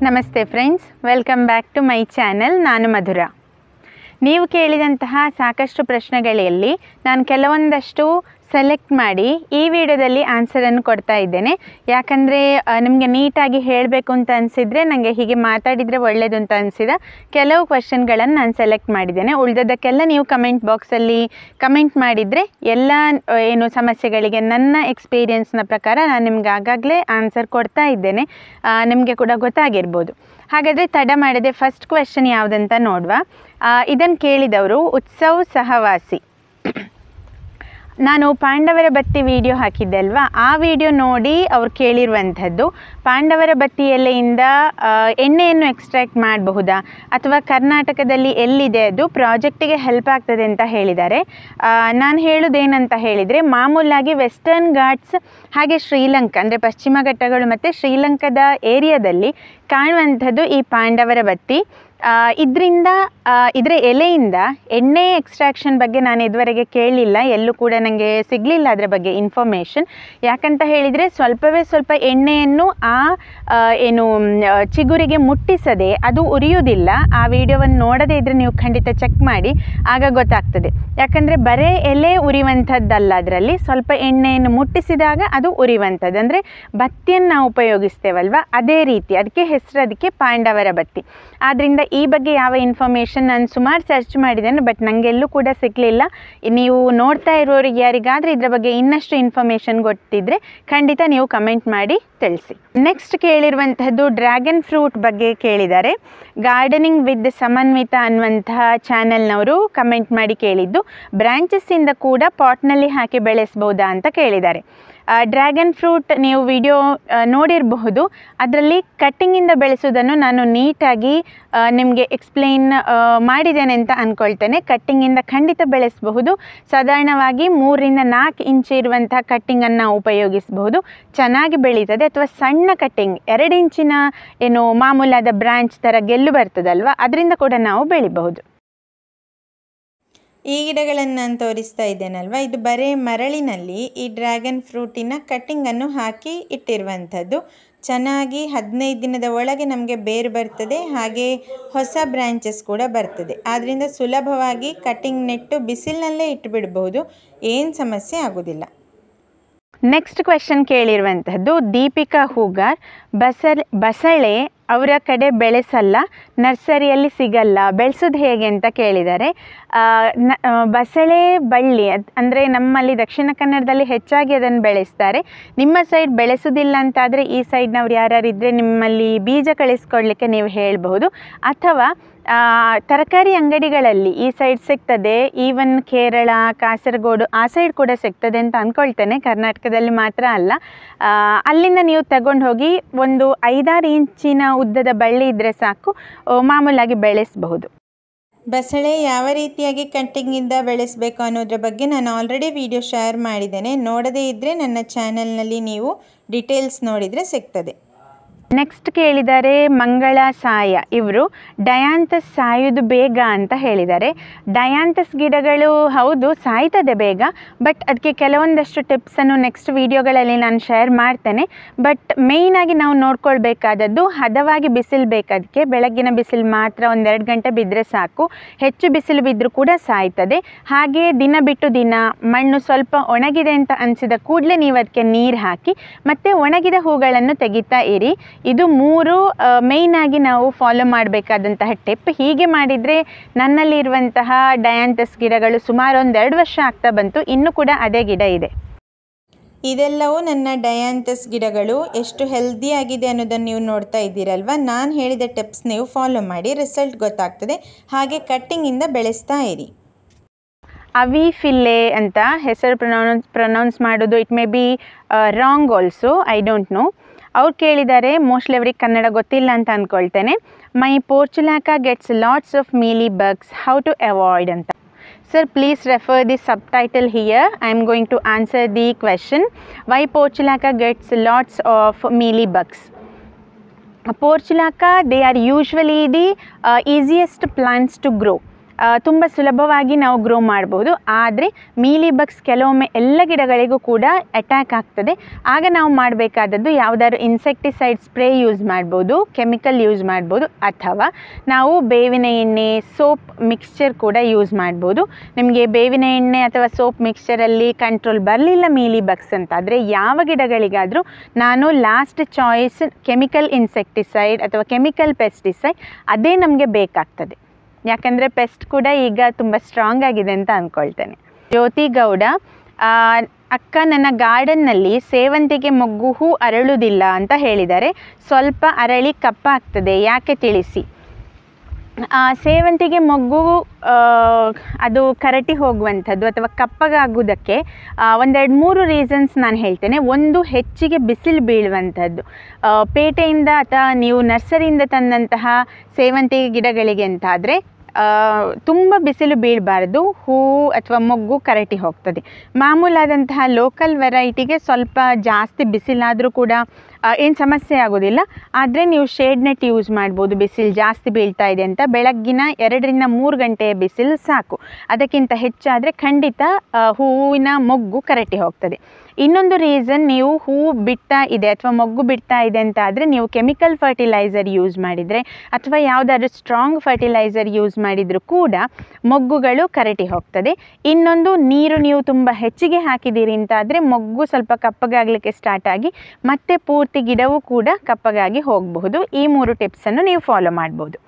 ನಮಸ್ತೆ friends welcome back to my channel ನಾನು ಮಧುರ ನೀವು ಕೇಳಿದಂತಹ ಸಾಕಷ್ಟು ಪ್ರಶ್ನೆಗಳಲ್ಲಿ ನಾನು ಕೆಲವೊಂದಷ್ಟು ಸೆಲೆಕ್ಟ್ ಮಾಡಿ ಈ ವಿಡಿಯೋದಲ್ಲಿ ಆನ್ಸರನ್ನು ಕೊಡ್ತಾ ಇದ್ದೇನೆ ಯಾಕಂದರೆ ನಿಮಗೆ ನೀಟಾಗಿ ಹೇಳಬೇಕು ಅಂತ ಅನಿಸಿದರೆ ನನಗೆ ಹೀಗೆ ಮಾತಾಡಿದರೆ ಒಳ್ಳೆಯದು ಅಂತ ಅನಿಸಿದ ಕೆಲವು ಕ್ವಶನ್ಗಳನ್ನು ನಾನು ಸೆಲೆಕ್ಟ್ ಮಾಡಿದ್ದೇನೆ ಉಳಿದದ್ದಕ್ಕೆಲ್ಲ ನೀವು ಕಮೆಂಟ್ ಬಾಕ್ಸಲ್ಲಿ ಕಮೆಂಟ್ ಮಾಡಿದರೆ ಎಲ್ಲ ಆ, ಏನು ಸಮಸ್ಯೆಗಳಿಗೆ ನನ್ನ ಎಕ್ಸ್ಪೀರಿಯನ್ಸ್ನ ಪ್ರಕಾರ ನಾನು ನಿಮ್ಗೆ ಆಗಾಗಲೇ ಆನ್ಸರ್ ಕೊಡ್ತಾ ಇದ್ದೇನೆ ನಿಮಗೆ ಕೂಡ ಗೊತ್ತಾಗಿರ್ಬೋದು ಹಾಗಾದರೆ ತಡ ಮಾಡದೆ ಫಸ್ಟ್ ಕ್ವೆಶನ್ ಯಾವುದಂತ ನೋಡುವ ಇದನ್ನು ಕೇಳಿದವರು ಉತ್ಸವ್ ಸಹವಾಸಿ ನಾನು ಪಾಂಡವರ ಬತ್ತಿ ವಿಡಿಯೋ ಹಾಕಿದ್ದೆ ಅಲ್ವಾ ಆ ವಿಡಿಯೋ ನೋಡಿ ಅವ್ರು ಕೇಳಿರುವಂಥದ್ದು ಪಾಂಡವರ ಬತ್ತಿ ಎಲೆಯಿಂದ ಆ, ಎಣ್ಣೆಯನ್ನು ಎಕ್ಸ್ಟ್ರಾಕ್ಟ್ ಮಾಡಬಹುದಾ ಅಥವಾ ಕರ್ನಾಟಕದಲ್ಲಿ ಎಲ್ಲಿದೆ ಅದು ಪ್ರಾಜೆಕ್ಟಿಗೆ ಹೆಲ್ಪ್ ಆಗ್ತದೆ ಅಂತ ಹೇಳಿದ್ದಾರೆ ನಾನು ಹೇಳೋದೇನಂತ ಹೇಳಿದರೆ ಮಾಮೂಲಾಗಿ ವೆಸ್ಟರ್ನ್ ಘಾಟ್ಸ್ ಹಾಗೆ ಶ್ರೀಲಂಕಾ ಅಂದರೆ ಪಶ್ಚಿಮ ಘಟ್ಟಗಳು ಮತ್ತು ಶ್ರೀಲಂಕಾದ ಏರಿಯಾದಲ್ಲಿ ಕಾಣುವಂಥದ್ದು ಈ ಪಾಂಡವರ ಬತ್ತಿ ಇದರಿಂದ ಇದರ ಎಲೆಯಿಂದ ಎಣ್ಣೆ ಎಕ್ಸ್ಟ್ರಾಕ್ಷನ್ ಬಗ್ಗೆ ನಾನು ಇದುವರೆಗೆ ಕೇಳಲಿಲ್ಲ ಎಲ್ಲೂ ಕೂಡ ನನಗೆ ಸಿಗಲಿಲ್ಲ ಅದರ ಬಗ್ಗೆ ಇನ್ಫಾರ್ಮೇಷನ್ ಯಾಕಂತ ಹೇಳಿದರೆ ಸ್ವಲ್ಪವೇ ಸ್ವಲ್ಪ ಎಣ್ಣೆಯನ್ನು ಆ ಆ, ಏನು ಮ್, ಆ, ಚಿಗುರಿಗೆ ಮುಟ್ಟಿಸದೆ ಅದು ಉರಿಯುವುದಿಲ್ಲ ಆ ವಿಡಿಯೋವನ್ನು ನೋಡದೇ ಇದ್ದರೆ ನೀವು ಖಂಡಿತ ಚೆಕ್ ಮಾಡಿ ಆಗ ಗೊತ್ತಾಗ್ತದೆ ಯಾಕಂದರೆ ಬರೇ ಎಲೆ ಉರಿಯುವಂಥದ್ದಲ್ಲ ಅದರಲ್ಲಿ ಸ್ವಲ್ಪ ಎಣ್ಣೆಯನ್ನು ಮುಟ್ಟಿಸಿದಾಗ ಅದು ಉರಿಯುವಂಥದ್ದು ಅಂದರೆ ಬತ್ತಿಯನ್ನು ನಾವು ಉಪಯೋಗಿಸ್ತೇವಲ್ವ ಅದೇ ರೀತಿ ಅದಕ್ಕೆ ಹೆಸರು ಅದಕ್ಕೆ ಪಾಂಡವರ ಬತ್ತಿ ಆದ್ದರಿಂದ ಈ ಬಗ್ಗೆ ಯಾವ ಇನ್ಫಾರ್ಮೇಷನ್ ನಾನು ಸುಮಾರು ಸರ್ಚ್ ಮಾಡಿದ್ದೇನೆ ಬಟ್ ನನಗೆಲ್ಲೂ ಕೂಡ ಸಿಗಲಿಲ್ಲ ನೀವು ನೋಡ್ತಾ ಇರೋರಿಗೆ ಯಾರಿಗಾದರೂ ಇದ್ರ ಬಗ್ಗೆ ಇನ್ನಷ್ಟು ಇನ್ಫಾರ್ಮೇಷನ್ ಗೊತ್ತಿದ್ದರೆ ಖಂಡಿತ ನೀವು ಕಮೆಂಟ್ ಮಾಡಿ ತಿಳಿಸಿ ನೆಕ್ಸ್ಟ್ ಕೇಳಿರುವಂತಹದ್ದು ಡ್ರ್ಯಾಗನ್ ಫ್ರೂಟ್ ಬಗ್ಗೆ ಕೇಳಿದ್ದಾರೆ ಗಾರ್ಡನಿಂಗ್ ವಿತ್ ಸಮನ್ವಿತ ಅನ್ನುವಂತಹ ಚಾನೆಲ್ನವರು ಕಮೆಂಟ್ ಮಾಡಿ ಕೇಳಿದ್ದು ಬ್ರ್ಯಾಂಚಸ್ಸಿಂದ ಕೂಡ ಪಾಟ್ನಲ್ಲಿ ಹಾಕಿ ಬೆಳೆಸ್ಬೋದಾ ಅಂತ ಕೇಳಿದ್ದಾರೆ ಡ್ರ್ಯಾಗನ್ ಫ್ರೂಟ್ ನೀವು ವಿಡಿಯೋ ನೋಡಿರಬಹುದು ಅದರಲ್ಲಿ ಕಟ್ಟಿಂಗಿಂದ ಬೆಳೆಸೋದನ್ನು ನಾನು ನೀಟಾಗಿ ನಿಮಗೆ ಎಕ್ಸ್ಪ್ಲೈನ್ ಮಾಡಿದ್ದೇನೆ ಅಂತ ಅಂದ್ಕೊಳ್ತೇನೆ ಕಟ್ಟಿಂಗಿಂದ ಖಂಡಿತ ಬೆಳೆಸಬಹುದು ಸಾಧಾರಣವಾಗಿ ಮೂರರಿಂದ ನಾಲ್ಕು ಇಂಚ್ ಇರುವಂತಹ ಕಟ್ಟಿಂಗನ್ನು ನಾವು ಉಪಯೋಗಿಸಬಹುದು ಚೆನ್ನಾಗಿ ಬೆಳೀತದೆ ಅಥವಾ ಸಣ್ಣ ಕಟ್ಟಿಂಗ್ ಎರಡು ಇಂಚಿನ ಏನು ಮಾಮೂಲಾದ ಬ್ರಾಂಚ್ ಥರ ಗೆಲ್ಲು ಬರ್ತದಲ್ವ ಅದರಿಂದ ಕೂಡ ನಾವು ಬೆಳಿಬಹುದು ಈ ಗಿಡಗಳನ್ನು ನಾನು ತೋರಿಸ್ತಾ ಇದ್ದೇನಲ್ವ ಇದು ಬರೇ ಮರಳಿನಲ್ಲಿ ಈ ಡ್ರ್ಯಾಗನ್ ಫ್ರೂಟಿನ ಕಟ್ಟಿಂಗನ್ನು ಹಾಕಿ ಇಟ್ಟಿರುವಂಥದ್ದು ಚೆನ್ನಾಗಿ ಹದಿನೈದು ದಿನದ ಒಳಗೆ ನಮಗೆ ಬೇರು ಬರ್ತದೆ ಹಾಗೆ ಹೊಸ ಬ್ರ್ಯಾಂಚಸ್ ಕೂಡ ಬರ್ತದೆ ಆದ್ದರಿಂದ ಸುಲಭವಾಗಿ ಕಟ್ಟಿಂಗ್ ನೆಟ್ಟು ಬಿಸಿಲಿನಲ್ಲೇ ಇಟ್ಟುಬಿಡ್ಬೋದು ಏನು ಸಮಸ್ಯೆ ಆಗೋದಿಲ್ಲ ನೆಕ್ಸ್ಟ್ ಕ್ವೆಶನ್ ಕೇಳಿರುವಂತಹದ್ದು ದೀಪಿಕಾ ಹೂಗಾರ್ ಬಸಲ್ ಬಸಳೆ ಅವರ ಕಡೆ ಬೆಳೆಸಲ್ಲ ನರ್ಸರಿಯಲ್ಲಿ ಸಿಗಲ್ಲ ಬೆಳೆಸೋದು ಹೇಗೆ ಅಂತ ಕೇಳಿದ್ದಾರೆ ಆ, ನ- ಆ, ಬಸಳೆ ಬಳ್ಳಿ ಅದ್- ಅಂದರೆ ನಮ್ಮಲ್ಲಿ ದಕ್ಷಿಣ ಕನ್ನಡದಲ್ಲಿ ಹೆಚ್ಚಾಗಿ ಅದನ್ನು ಬೆಳೆಸ್ತಾರೆ ನಿಮ್ಮ ಸೈಡ್ ಬೆಳೆಸೋದಿಲ್ಲ ಅಂತಾದರೆ ಈ ಸೈಡ್ನವ್ರು ಯಾರ್ಯಾರು ಇದ್ದರೆ ನಿಮ್ಮಲ್ಲಿ ಬೀಜ ಕಳಿಸ್ಕೊಡ್ಲಿಕ್ಕೆ ನೀವು ಹೇಳಬಹುದು ಅಥವಾ ಆ, ತರಕಾರಿ ಅಂಗಡಿಗಳಲ್ಲಿ ಈ ಸೈಡ್ ಸಿಗ್ತದೆ ಈವನ್ ಕೇರಳ ಕಾಸರಗೋಡು ಆ ಸೈಡ್ ಕೂಡ ಸಿಗ್ತದೆ ಅಂತ ಅಂದ್ಕೊಳ್ತೇನೆ ಕರ್ನಾಟಕದಲ್ಲಿ ಮಾತ್ರ ಅಲ್ಲ ಆ, ಅಲ್ಲಿಂದ ನೀವು ತಗೊಂಡು ಹೋಗಿ ಒಂದು ಐದಾರು ಇಂಚಿನ ಉದ್ದದ ಬಳ್ಳಿ ಇದ್ದರೆ ಸಾಕು ಆ, ಮಾಮೂಲಾಗಿ ಬೆಳೆಸಬಹುದು ಬಸಳೆ ಯಾವ ರೀತಿಯಾಗಿ ಕಟ್ಟಿಂಗಿಂದ ಬೆಳೆಸಬೇಕು ಅನ್ನೋದ್ರ ಬಗ್ಗೆ ನಾನು ಆಲ್ರೆಡಿ ವಿಡಿಯೋ ಶೇರ್ ಮಾಡಿದ್ದೇನೆ ನೋಡದೇ ಇದ್ದರೆ ನನ್ನ ಚಾನಲ್ನಲ್ಲಿ ನೀವು ಡೀಟೇಲ್ಸ್ ನೋಡಿದರೆ ಸಿಗ್ತದೆ ನೆಕ್ಸ್ಟ್ ಕೇಳಿದ್ದಾರೆ ಮಂಗಳ ಸಾಯ ಇವರು ಡಯಾಂತಸ್ ಸಾಯೋದು ಬೇಗ ಅಂತ ಹೇಳಿದ್ದಾರೆ ಡಯಾಂತಸ್ ಗಿಡಗಳು ಹೌದು ಸಾಯ್ತದೆ ಬೇಗ ಬಟ್ ಅದಕ್ಕೆ ಕೆಲವೊಂದಷ್ಟು ಟಿಪ್ಸನ್ನು ನೆಕ್ಸ್ಟ್ ವೀಡಿಯೋಗಳಲ್ಲಿ ನಾನು ಶೇರ್ ಮಾಡ್ತೇನೆ ಬಟ್ ಮೇಯ್ನಾಗಿ ನಾವು ನೋಡ್ಕೊಳ್ಬೇಕಾದದ್ದು ಹದವಾಗಿ ಬಿಸಿಲು ಬೇಕು ಅದಕ್ಕೆ ಬೆಳಗ್ಗಿನ ಬಿಸಿಲು ಮಾತ್ರ ಒಂದೆರಡು ಗಂಟೆ ಬಿದ್ದರೆ ಸಾಕು ಹೆಚ್ಚು ಬಿಸಿಲು ಬಿದ್ದರೂ ಕೂಡ ಸಾಯ್ತದೆ ಹಾಗೆ ದಿನ ಬಿಟ್ಟು ದಿನ ಮಣ್ಣು ಸ್ವಲ್ಪ ಒಣಗಿದೆ ಅಂತ ಅನಿಸಿದ ಕೂಡಲೇ ನೀವು ಅದಕ್ಕೆ ನೀರು ಹಾಕಿ ಮತ್ತು ಒಣಗಿದ ಹೂಗಳನ್ನು ತೆಗಿತಾ ಇರಿ ಇದು ಮೂರು ಮೇಯ್ನ್ ಆಗಿ ನಾವು ಫಾಲೋ ಮಾಡಬೇಕಾದಂತಹ ಟಿಪ್ ಹೀಗೆ ಮಾಡಿದರೆ ನನ್ನಲ್ಲಿ ಇರುವಂತಹ ಡಯಾಂತಸ್ ಗಿಡಗಳು ಸುಮಾರು ಒಂದೆರಡು ವರ್ಷ ಆಗ್ತಾ ಬಂತು ಇನ್ನೂ ಕೂಡ ಅದೇ ಗಿಡ ಇದೆ ಇದೆಲ್ಲವೂ ನನ್ನ ಡಯಾಂತಸ್ ಗಿಡಗಳು ಎಷ್ಟು ಹೆಲ್ದಿ ಆಗಿದೆ ಅನ್ನೋದನ್ನು ನೀವು ನೋಡ್ತಾ ಇದ್ದೀರಲ್ವ ನಾನು ಹೇಳಿದ ಟಿಪ್ಸ್ ನೀವು ಫಾಲೋ ಮಾಡಿ ರಿಸಲ್ಟ್ ಗೊತ್ತಾಗ್ತದೆ ಹಾಗೆ ಕಟ್ಟಿಂಗಿಂದ ಬೆಳೆಸ್ತಾ ಇರಿ ಅವಿ ಫಿಲ್ಲೆ ಅಂತ ಹೆಸರು ಪ್ರೊನೌನ್ಸ್ ಪ್ರೊನೌನ್ಸ್ ಮಾಡೋದು it may be wrong also I don't know ಅವ್ರು ಕೇಳಿದ್ದಾರೆ ಮೋಸ್ಟ್ಲಿ ಅವ್ರಿಗೆ ಕನ್ನಡ ಗೊತ್ತಿಲ್ಲ ಅಂತ ಅಂದ್ಕೊಳ್ತೇನೆ my portulaca gets lots of mealy bugs how to avoid ಅಂತ sir please refer the subtitle here I am going to answer the question why portulaca gets lots of mealy bugs Portulaca, they are usually the uh, easiest plants to grow. ತುಂಬ ಸುಲಭವಾಗಿ ನಾವು grow ಮಾಡ್ಬೋದು ಆದರೆ mealy bugs ಕೆಲವೊಮ್ಮೆ ಎಲ್ಲ ಗಿಡಗಳಿಗೂ ಕೂಡ attack ಆಗ್ತದೆ ಆಗ ನಾವು ಮಾಡಬೇಕಾದದ್ದು ಯಾವುದಾದ್ರು ಇನ್ಸೆಕ್ಟಿಸೈಡ್ ಸ್ಪ್ರೇ ಯೂಸ್ ಮಾಡ್ಬೋದು ಕೆಮಿಕಲ್ ಯೂಸ್ ಮಾಡ್ಬೋದು ಅಥವಾ ನಾವು ಬೇವಿನ ಎಣ್ಣೆ ಸೋಪ್ ಮಿಕ್ಸ್ಚರ್ ಕೂಡ ಯೂಸ್ ಮಾಡ್ಬೋದು ನಿಮಗೆ ಬೇವಿನ ಎಣ್ಣೆ ಅಥವಾ ಸೋಪ್ ಮಿಕ್ಸ್ಚರಲ್ಲಿ ಕಂಟ್ರೋಲ್ ಬರಲಿಲ್ಲ ಮೀಲಿ ಬಗ್ಸ್ ಅಂತ ಆದರೆ ಯಾವ ಗಿಡಗಳಿಗಾದರೂ ನಾನು ಲಾಸ್ಟ್ ಚಾಯ್ಸ್ ಕೆಮಿಕಲ್ ಇನ್ಸೆಕ್ಟಿಸೈಡ್ ಅಥವಾ ಕೆಮಿಕಲ್ ಪೆಸ್ಟಿಸೈಡ್ ಅದೇ ನಮಗೆ ಬೇಕಾಗ್ತದೆ ಯಾಕಂದರೆ ಪೆಸ್ಟ್ ಕೂಡ ಈಗ ತುಂಬ ಸ್ಟ್ರಾಂಗ್ ಆಗಿದೆ ಅಂತ ಅಂದ್ಕೊಳ್ತೇನೆ ಜ್ಯೋತಿ ಗೌಡ ಆ, ಅಕ್ಕ ನನ್ನ ಗಾರ್ಡನ್ನಲ್ಲಿ ಸೇವಂತಿಗೆ ಮೊಗ್ಗು ಹೂ ಅರಳುವುದಿಲ್ಲ ಅಂತ ಹೇಳಿದ್ದಾರೆ ಸ್ವಲ್ಪ ಅರಳಿ ಕಪ್ಪಾಗ್ತದೆ ಯಾಕೆ ತಿಳಿಸಿ ಆ, ಸೇವಂತಿಗೆ ಮೊಗ್ಗು ಆ, ಅದು ಕರಟಿ ಹೋಗುವಂಥದ್ದು ಅಥವಾ ಕಪ್ಪಗಾಗುವುದಕ್ಕೆ ಆ, ಒಂದೆರಡು ಮೂರು ರೀಸನ್ಸ್ ನಾನು ಹೇಳ್ತೇನೆ ಒಂದು ಹೆಚ್ಚಿಗೆ ಬಿಸಿಲು ಬೀಳುವಂಥದ್ದು ಆ, ಪೇಟೆಯಿಂದ ಅಥವಾ ನೀವು ನರ್ಸರಿಯಿಂದ ತಂದಂತಹ ಸೇವಂತಿಗೆ ಗಿಡಗಳಿಗೆ ಅಂತಾದರೆ ತುಂಬ ಬಿಸಿಲು ಬೀಳಬಾರ್ದು ಹೂವು ಅಥವಾ ಮೊಗ್ಗು ಕರಟಿ ಹೋಗ್ತದೆ ಮಾಮೂಲಾದಂತಹ ಲೋಕಲ್ ವೆರೈಟಿಗೆ ಸ್ವಲ್ಪ ಜಾಸ್ತಿ ಬಿಸಿಲಾದರೂ ಕೂಡ ಏನು ಸಮಸ್ಯೆ ಆಗೋದಿಲ್ಲ ಆದರೆ ನೀವು ಶೇಡ್ ನೆಟ್ ಯೂಸ್ ಮಾಡ್ಬೋದು ಬಿಸಿಲು ಜಾಸ್ತಿ ಬೀಳ್ತಾ ಇದೆ ಅಂತ ಬೆಳಗ್ಗಿನ ಎರಡರಿಂದ ಮೂರು ಗಂಟೆಯ ಬಿಸಿಲು ಸಾಕು ಅದಕ್ಕಿಂತ ಹೆಚ್ಚಾದರೆ ಖಂಡಿತ ಆ, ಹೂವಿನ ಮೊಗ್ಗು ಕರಟಿ ಹೋಗ್ತದೆ ಇನ್ನೊಂದು ರೀಸನ್ ನೀವು ಹೂವು ಬಿಡ್ತಾ ಇದೆ ಅಥವಾ ಮೊಗ್ಗು ಬಿಡ್ತಾ ಇದೆ ಅಂತ ಆದರೆ ನೀವು ಕೆಮಿಕಲ್ ಫರ್ಟಿಲೈಸರ್ ಯೂಸ್ ಮಾಡಿದರೆ ಅಥವಾ ಯಾವುದಾದ್ರೂ ಸ್ಟ್ರಾಂಗ್ ಫರ್ಟಿಲೈಸರ್ ಯೂಸ್ ಮಾಡಿದರೂ ಕೂಡ ಮೊಗ್ಗುಗಳು ಕರಟಿ ಹೋಗ್ತದೆ ಇನ್ನೊಂದು ನೀರು ನೀವು ತುಂಬ ಹೆಚ್ಚಿಗೆ ಹಾಕಿದ್ದೀರಿ ಅಂತ ಆದರೆ ಮೊಗ್ಗು ಸ್ವಲ್ಪ ಕಪ್ಪಗಾಗಲಿಕ್ಕೆ ಸ್ಟಾರ್ಟ್ ಆಗಿ ಮತ್ತೆ ಪೂರ್ತಿ ಗಿಡವೂ ಕೂಡ ಕಪ್ಪಗಾಗಿ ಹೋಗಬಹುದು ಈ ಮೂರು ಟಿಪ್ಸನ್ನು ನೀವು ಫಾಲೋ ಮಾಡ್ಬೋದು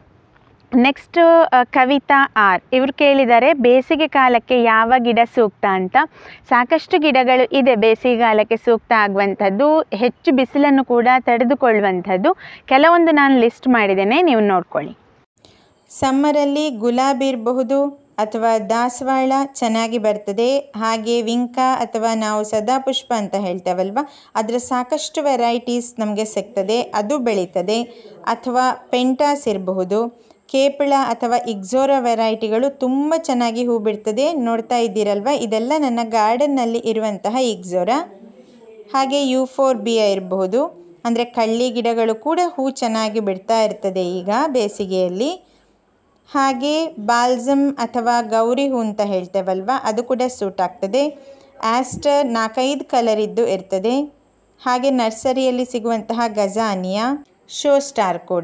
ನೆಕ್ಸ್ಟ್ ಕವಿತಾ ಆರ್ ಇವರು ಕೇಳಿದ್ದಾರೆ ಬೇಸಿಗೆ ಕಾಲಕ್ಕೆ ಯಾವ ಗಿಡ ಸೂಕ್ತ ಅಂತ ಸಾಕಷ್ಟು ಗಿಡಗಳು ಇದೆ ಬೇಸಿಗೆ ಕಾಲಕ್ಕೆ ಸೂಕ್ತ ಆಗುವಂಥದ್ದು ಹೆಚ್ಚು ಬಿಸಿಲನ್ನು ಕೂಡ ತಡೆದುಕೊಳ್ಳುವಂಥದ್ದು ಕೆಲವೊಂದು ನಾನು ಲಿಸ್ಟ್ ಮಾಡಿದ್ದೇನೆ ನೀವು ನೋಡ್ಕೊಳ್ಳಿ ಸಮ್ಮರಲ್ಲಿ ಗುಲಾಬಿ ಇರಬಹುದು ಅಥವಾ ದಾಸವಾಳ ಚೆನ್ನಾಗಿ ಬರ್ತದೆ ಹಾಗೆ ವಿಂಕ ಅಥವಾ ನಾವು ಸದಾಪುಷ್ಪ ಅಂತ ಹೇಳ್ತೇವಲ್ವ ಅದರ ಸಾಕಷ್ಟು ವೆರೈಟೀಸ್ ನಮಗೆ ಸಿಗ್ತದೆ ಅದು ಬೆಳೀತದೆ ಅಥವಾ ಪೆಂಟಾಸ್ ಇರಬಹುದು ಕೇಪಳ ಅಥವಾ ಇಗ್ಝೋರ ವೆರೈಟಿಗಳು ತುಂಬ ಚೆನ್ನಾಗಿ ಹೂ ಬಿಡ್ತದೆ ನೋಡ್ತಾ ಇದ್ದೀರಲ್ವ ಇದೆಲ್ಲ ನನ್ನ ಗಾರ್ಡನ್ನಲ್ಲಿ ಇರುವಂತಹ ಇಗ್ಝೋರ ಹಾಗೆ ಯು ಫೋರ್ ಬಿಯ ಇರಬಹುದು ಅಂದರೆ ಕಳ್ಳಿ ಗಿಡಗಳು ಕೂಡ ಹೂ ಚೆನ್ನಾಗಿ ಬಿಡ್ತಾ ಇರ್ತದೆ ಈಗ ಬೇಸಿಗೆಯಲ್ಲಿ ಹಾಗೆ ಬಾಲ್ಸಮ್ ಅಥವಾ ಗೌರಿ ಹೂ ಅಂತ ಹೇಳ್ತೇವಲ್ವ ಅದು ಕೂಡ ಸೂಟ್ ಆಗ್ತದೆ ಆಸ್ಟರ್ ನಾಲ್ಕೈದು ಕಲರ್ ಇದ್ದು ಇರ್ತದೆ ಹಾಗೆ ನರ್ಸರಿಯಲ್ಲಿ ಸಿಗುವಂತಹ ಗಜಾನಿಯಾ ಶೋ ಸ್ಟಾರ್ ಕೂಡ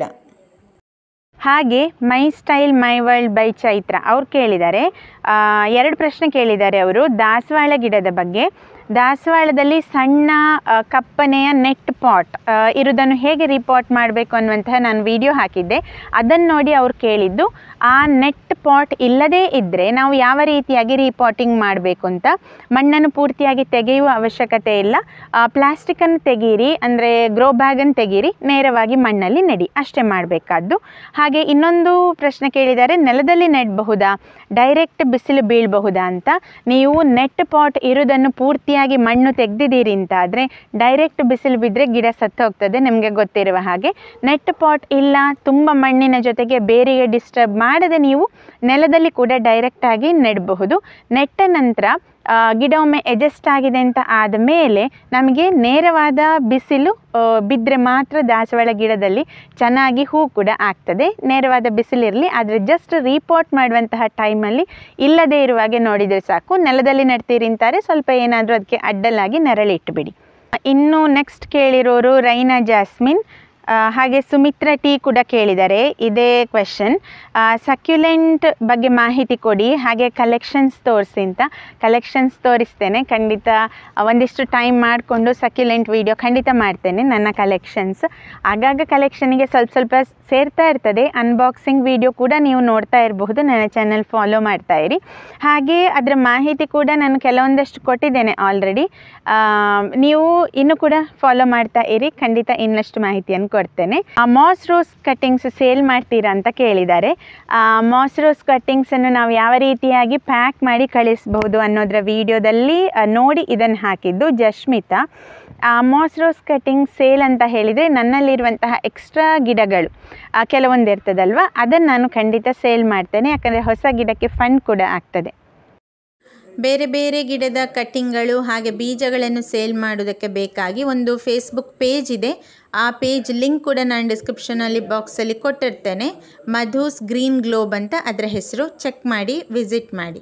ಹಾಗೆ my style my world by Chaitra ಅವ್ರು ಕೇಳಿದ್ದಾರೆ ಆ, ಎರಡು ಪ್ರಶ್ನೆ ಕೇಳಿದ್ದಾರೆ ಅವರು ದಾಸವಾಳ ಗಿಡದ ಬಗ್ಗೆ ದಾಸವಾಳದಲ್ಲಿ ಸಣ್ಣ ಆ, ಕಪ್ಪನೆಯ ನೆಟ್ ಪಾಟ್ ಇರೋದನ್ನು ಹೇಗೆ ರಿಪೋರ್ಟ್ ಮಾಡಬೇಕು ಅನ್ನುವಂತಹ ನಾನು ವಿಡಿಯೋ ಹಾಕಿದ್ದೆ ಅದನ್ನು ನೋಡಿ ಅವ್ರು ಕೇಳಿದ್ದು ಆ ನೆಟ್ ಪಾಟ್ ಇಲ್ಲದೇ ಇದ್ದರೆ ನಾವು ಯಾವ ರೀತಿಯಾಗಿ ರಿಪೋರ್ಟಿಂಗ್ ಮಾಡಬೇಕು ಅಂತ ಮಣ್ಣನ್ನು ಪೂರ್ತಿಯಾಗಿ ತೆಗೆಯುವ ಅವಶ್ಯಕತೆ ಇಲ್ಲ ಪ್ಲಾಸ್ಟಿಕನ್ನು ತೆಗೀರಿ ಅಂದರೆ ಗ್ರೋ ಬ್ಯಾಗನ್ನು ತೆಗೀರಿ ನೇರವಾಗಿ ಮಣ್ಣಲ್ಲಿ ನೆಡಿ ಅಷ್ಟೇ ಮಾಡಬೇಕಾದ್ದು ಹಾಗೆ ಇನ್ನೊಂದು ಪ್ರಶ್ನೆ ಕೇಳಿದ್ದಾರೆ ನೆಲದಲ್ಲಿ ನೆಡಬಹುದಾ ಡೈರೆಕ್ಟ್ ಬಿಸಿಲು ಬೀಳಬಹುದಾ ಅಂತ ನೀವು ನೆಟ್ ಪಾಟ್ ಇರೋದನ್ನು ಪೂರ್ತಿಯಾಗಿ ಮಣ್ಣು ತೆಗೆದಿದ್ದೀರಿ ಅಂತ ಆದರೆ ಡೈರೆಕ್ಟ್ ಬಿಸಿಲು ಬಿದ್ದರೆ ಗಿಡ ಸತ್ತು ಹೋಗ್ತದೆ ನಿಮಗೆ ಗೊತ್ತಿರುವ ಹಾಗೆ ನೆಟ್ ಪಾಟ್ ಇಲ್ಲ ತುಂಬ ಮಣ್ಣಿನ ಜೊತೆಗೆ ಬೇರಿಗೆ ಡಿಸ್ಟರ್ಬ್ ಮಾಡದೆ ನೀವು ನೆಲದಲ್ಲಿ ಕೂಡ ಡೈರೆಕ್ಟಾಗಿ ನೆಡಬಹುದು ನೆಟ್ಟ ನಂತರ ಆ, ಗಿಡ ಒಮ್ಮೆ ಎಜೆಸ್ಟ್ ಆಗಿದೆ ಅಂತ ಆದ ಮೇಲೆ ನಮಗೆ ನೇರವಾದ ಬಿಸಿಲು ಬಿದ್ದರೆ ಮಾತ್ರ ದಾಸವಾಳ ಗಿಡದಲ್ಲಿ ಚೆನ್ನಾಗಿ ಹೂ ಕೂಡ ಆಗ್ತದೆ ನೇರವಾದ ಬಿಸಿಲಿರಲಿ ಆದರೆ ಜಸ್ಟ್ ರೀಪೋರ್ಟ್ ಮಾಡುವಂತಹ ಟೈಮಲ್ಲಿ ಇಲ್ಲದೇ ಇರುವಾಗೆ ನೋಡಿದರೆ ಸಾಕು ನೆಲದಲ್ಲಿ ನೆಡ್ತೀರಿ ಅಂತಾರೆ ಸ್ವಲ್ಪ ಏನಾದರೂ ಅದಕ್ಕೆ ಅಡ್ಡಲಾಗಿ ನೆರಳಿಟ್ಟುಬಿಡಿ ಇನ್ನು ನೆಕ್ಸ್ಟ್ ಕೇಳಿರೋರು ರೈನಾ ಜಾಸ್ಮಿನ್ ಆ, ಹಾಗೆ ಸುಮಿತ್ರಾ ಟಿ ಕೂಡ ಕೇಳಿದ್ದಾರೆ ಇದೇ ಕ್ವೆಶನ್ ಸಕ್ಯುಲೆಂಟ್ ಬಗ್ಗೆ ಮಾಹಿತಿ ಕೊಡಿ ಹಾಗೆ ಕಲೆಕ್ಷನ್ಸ್ ತೋರಿಸಿ ಅಂತ ಕಲೆಕ್ಷನ್ಸ್ ತೋರಿಸ್ತೇನೆ ಖಂಡಿತ ಒಂದಿಷ್ಟು ಟೈಮ್ ಮಾಡಿಕೊಂಡು ಸಕ್ಯುಲೆಂಟ್ ವಿಡಿಯೋ ಖಂಡಿತ ಮಾಡ್ತೇನೆ ನನ್ನ ಕಲೆಕ್ಷನ್ಸ್ ಆಗಾಗ ಕಲೆಕ್ಷನಿಗೆ ಸ್ವಲ್ಪ ಸ್ವಲ್ಪ ಸೇರ್ತಾ ಇರ್ತದೆ ಅನ್ಬಾಕ್ಸಿಂಗ್ ವಿಡಿಯೋ ಕೂಡ ನೀವು ನೋಡ್ತಾ ಇರಬಹುದು ನನ್ನ ಚಾನಲ್ ಫಾಲೋ ಮಾಡ್ತಾ ಇರಿ ಹಾಗೆ ಅದರ ಮಾಹಿತಿ ಕೂಡ ನಾನು ಕೆಲವೊಂದಷ್ಟು ಕೊಟ್ಟಿದ್ದೇನೆ ಆಲ್ರೆಡಿ ನೀವು ಇನ್ನು ಕೂಡ ಫಾಲೋ ಮಾಡ್ತಾ ಇರಿ ಖಂಡಿತ ಇನ್ನಷ್ಟು ಮಾಹಿತಿಯನ್ನು ಕೊಡ್ತೇನೆ ಮಾಸ್ ರೋಸ್ ಕಟ್ಟಿಂಗ್ಸ್ ಸೇಲ್ ಮಾಡ್ತೀರಾ ಅಂತ ಕೇಳಿದ್ದಾರೆ ಮಾಸ್ ರೋಸ್ ಕಟ್ಟಿಂಗ್ಸನ್ನು ನಾವು ಯಾವ ರೀತಿಯಾಗಿ ಪ್ಯಾಕ್ ಮಾಡಿ ಕಳಿಸಬಹುದು ಅನ್ನೋದರ ವಿಡಿಯೋದಲ್ಲಿ ನೋಡಿ ಇದನ್ನು ಹಾಕಿದ್ದು Jashmita moss rose cutting sale ಅಂತ ಹೇಳಿದರೆ ನನ್ನಲ್ಲಿರುವಂತಹ ಎಕ್ಸ್ಟ್ರಾ ಗಿಡಗಳು ಆ, ಕೆಲವೊಂದು ಇರ್ತದಲ್ವ ಅದನ್ನು ನಾನು ಖಂಡಿತ ಸೇಲ್ ಮಾಡ್ತೇನೆ ಯಾಕಂದರೆ ಹೊಸ ಗಿಡಕ್ಕೆ ಫಂಡ್ ಕೂಡ ಆಗ್ತದೆ ಬೇರೆ ಬೇರೆ ಗಿಡದ ಕಟ್ಟಿಂಗ್ಗಳು ಹಾಗೆ ಬೀಜಗಳನ್ನು ಸೇಲ್ ಮಾಡೋದಕ್ಕೆ ಬೇಕಾಗಿ ಒಂದು ಫೇಸ್ಬುಕ್ ಪೇಜ್ ಇದೆ ಆ ಪೇಜ್ ಲಿಂಕ್ ಕೂಡ ನಾನು ಡಿಸ್ಕ್ರಿಪ್ಷನಲ್ಲಿ ಬಾಕ್ಸಲ್ಲಿ ಕೊಟ್ಟಿರ್ತೇನೆ ಮಧುಸ್ ಗ್ರೀನ್ ಗ್ಲೋಬ್ ಅಂತ ಅದರ ಹೆಸರು ಚೆಕ್ ಮಾಡಿ ವಿಸಿಟ್ ಮಾಡಿ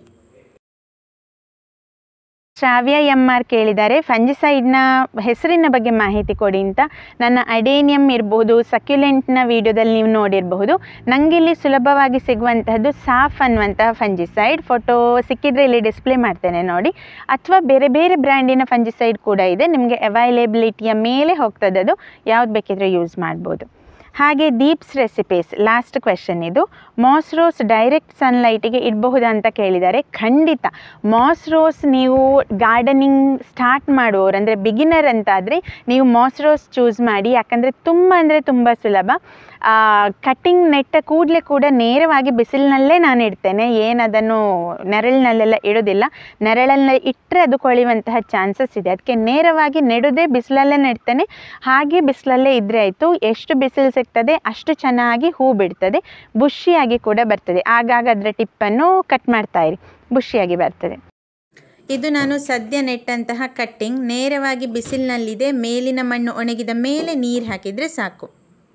ಶ್ರಾವ್ಯ ಎಮ್ ಆರ್ ಕೇಳಿದ್ದಾರೆ ಫಂಜಿಸೈಡ್ನ ಹೆಸರಿನ ಬಗ್ಗೆ ಮಾಹಿತಿ ಕೊಡಿ ಅಂತ ನನ್ನ ಅಡೇನಿಯಂ ಇರ್ಬೋದು ಸಕ್ಯುಲೆಂಟ್ನ ವಿಡಿಯೋದಲ್ಲಿ ನೀವು ನೋಡಿರಬಹುದು ನನಗಿಲ್ಲಿ ಸುಲಭವಾಗಿ ಸಿಗುವಂತಹದ್ದು ಸಾಫ್ ಅನ್ನುವಂತಹ ಫಂಜಿಸೈಡ್ ಫೋಟೋ ಸಿಕ್ಕಿದ್ರೆ ಇಲ್ಲಿ ಡಿಸ್ಪ್ಲೇ ಮಾಡ್ತೇನೆ ನೋಡಿ ಅಥವಾ ಬೇರೆ ಬೇರೆ ಬ್ರ್ಯಾಂಡಿನ ಫಂಜಿಸೈಡ್ ಕೂಡ ಇದೆ ನಿಮಗೆ ಅವೈಲೇಬಿಲಿಟಿಯ ಮೇಲೆ ಹೋಗ್ತದೆ ಅದು ಯಾವ್ದು ಬೇಕಿದ್ರೆ ಯೂಸ್ ಮಾಡ್ಬೋದು ಹಾಗೆ ದೀಪ್ಸ್ ರೆಸಿಪೀಸ್ ಲಾಸ್ಟ್ ಕ್ವೆಶನ್ ಇದು ಮಾಸ್ ರೋಸ್ ಡೈರೆಕ್ಟ್ ಸನ್ಲೈಟಿಗೆ ಇಡಬಹುದಾ ಅಂತ ಕೇಳಿದ್ದಾರೆ ಖಂಡಿತ ಮಾಸ್ ರೋಸ್ ನೀವು ಗಾರ್ಡನಿಂಗ್ ಸ್ಟಾರ್ಟ್ ಮಾಡುವವರು ಅಂದರೆ ಬಿಗಿನರ್ ಅಂತಾದರೆ ನೀವು ಮಾಸ್ ರೋಸ್ ಚೂಸ್ ಮಾಡಿ ಯಾಕಂದರೆ ತುಂಬ ಅಂದರೆ ತುಂಬ ಸುಲಭ ಕಟ್ಟಿಂಗ್ ನೆಟ್ಟ ಕೂಡಲೇ ಕೂಡ ನೇರವಾಗಿ ಬಿಸಿಲಿನಲ್ಲೇ ನಾನು ಇಡ್ತೇನೆ ಏನು ಅದನ್ನು ನೆರಳಿನಲ್ಲೆಲ್ಲ ಇಡೋದಿಲ್ಲ ನೆರಳಲ್ಲಿ ಇಟ್ಟರೆ ಅದು ಕೊಳೆಯುವಂತಹ ಚಾನ್ಸಸ್ ಇದೆ ಅದಕ್ಕೆ ನೇರವಾಗಿ ನೆಡೋದೇ ಬಿಸಿಲಲ್ಲೇ ನೆಡ್ತೇನೆ ಹಾಗೆ ಬಿಸಿಲಲ್ಲೇ ಇದ್ದರೆ ಆಯಿತು ಎಷ್ಟು ಬಿಸಿಲು ಸಿಗ್ತದೆ ಅಷ್ಟು ಚೆನ್ನಾಗಿ ಹೂ ಬಿಡ್ತದೆ ಬುಷಿಯಾಗಿ ಕೂಡ ಬರ್ತದೆ ಆಗಾಗ ಅದರ ಟಿಪ್ಪನ್ನು ಕಟ್ ಮಾಡ್ತಾ ಇರಿ ಬುಷಿಯಾಗಿ ಬರ್ತದೆ ಇದು ನಾನು ಸದ್ಯ ನೆಟ್ಟಂತಹ ಕಟ್ಟಿಂಗ್ ನೇರವಾಗಿ ಬಿಸಿಲಿನಲ್ಲಿದೆ ಮೇಲಿನ ಮಣ್ಣು ಒಣಗಿದ ಮೇಲೆ ನೀರು ಹಾಕಿದರೆ ಸಾಕು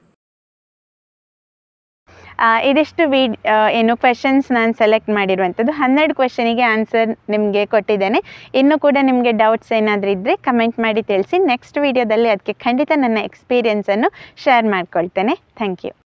ಆ, ಇದಿಷ್ಟು ವೀಡ್ ಆ, ಏನು ಕ್ವೆಶನ್ಸ್ ನಾನು ಸೆಲೆಕ್ಟ್ ಮಾಡಿರುವಂಥದ್ದು ಹನ್ನೆರಡು ಕ್ವೆಶನಿಗೆ ಆನ್ಸರ್ ನಿಮಗೆ ಕೊಟ್ಟಿದ್ದೇನೆ ಇನ್ನೂ ಕೂಡ ನಿಮಗೆ ಡೌಟ್ಸ್ ಏನಾದರೂ ಇದ್ದರೆ ಕಮೆಂಟ್ ಮಾಡಿ ತಿಳಿಸಿ ನೆಕ್ಸ್ಟ್ ವೀಡಿಯೋದಲ್ಲಿ ಅದಕ್ಕೆ ಖಂಡಿತ ನನ್ನ ಎಕ್ಸ್ಪೀರಿಯನ್ಸನ್ನು ಶೇರ್ ಮಾಡ್ಕೊಳ್ತೇನೆ ಥ್ಯಾಂಕ್ ಯು